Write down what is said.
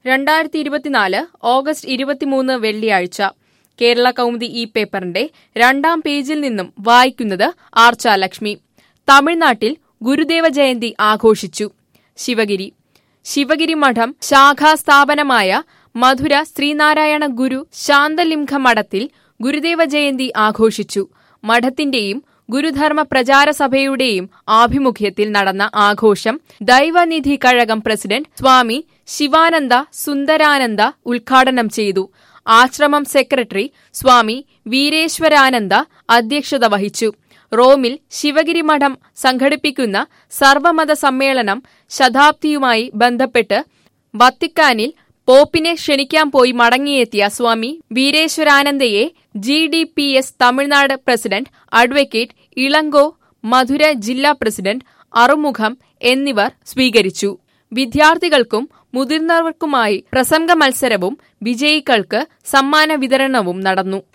രണ്ടായിരത്തി ഇരുപത്തിനാല് ഓഗസ്റ്റ് ഇരുപത്തിമൂന്ന് വെള്ളിയാഴ്ച കേരള കൗമുദി ഈ പേപ്പറിന്റെ രണ്ടാം പേജിൽ നിന്നും വായിക്കുന്നത് ആർച്ച ലക്ഷ്മി തമിഴ്നാട്ടിൽ ഗുരുദേവ ജയന്തി ആഘോഷിച്ചു ശിവഗിരി ശിവഗിരി മഠം ശാഖാസ്ഥാപനമായ മധുര ശ്രീനാരായണ ഗുരു ശാന്തലിംഗ മഠത്തിൽ ഗുരുദേവ ജയന്തി ആഘോഷിച്ചു മഠത്തിന്റെയും ഗുരുധർമ്മ പ്രചാര സഭയുടെയും ആഭിമുഖ്യത്തിൽ നടന്ന ആഘോഷം ദൈവനിധി കഴകം പ്രസിഡന്റ് സ്വാമി ശിവാനന്ദ സുന്ദരാനന്ദ ഉദ്ഘാടനം ചെയ്തു ആശ്രമം സെക്രട്ടറി സ്വാമി വീരേശ്വരാനന്ദ അധ്യക്ഷത വഹിച്ചു റോമിൽ ശിവഗിരി മഠം സംഘടിപ്പിക്കുന്ന സർവമത സമ്മേളനം ശതാബ്ദിയുമായി ബന്ധപ്പെട്ട് വത്തിക്കാനിൽ പോപ്പിനെ ക്ഷണിക്കാൻ പോയി മടങ്ങിയെത്തിയ സ്വാമി വീരേശ്വരാനന്ദയെ G D P S Tamil Nadu president advocate Ilango Madurai ജില്ലാ പ്രസിഡന്റ് അറുമുഖം എന്നിവർ സ്വീകരിച്ചു വിദ്യാർത്ഥികൾക്കും മുതിർന്നവർക്കുമായി പ്രസംഗ മത്സരവും വിജയികൾക്ക് സമ്മാന വിതരണവും നടന്നു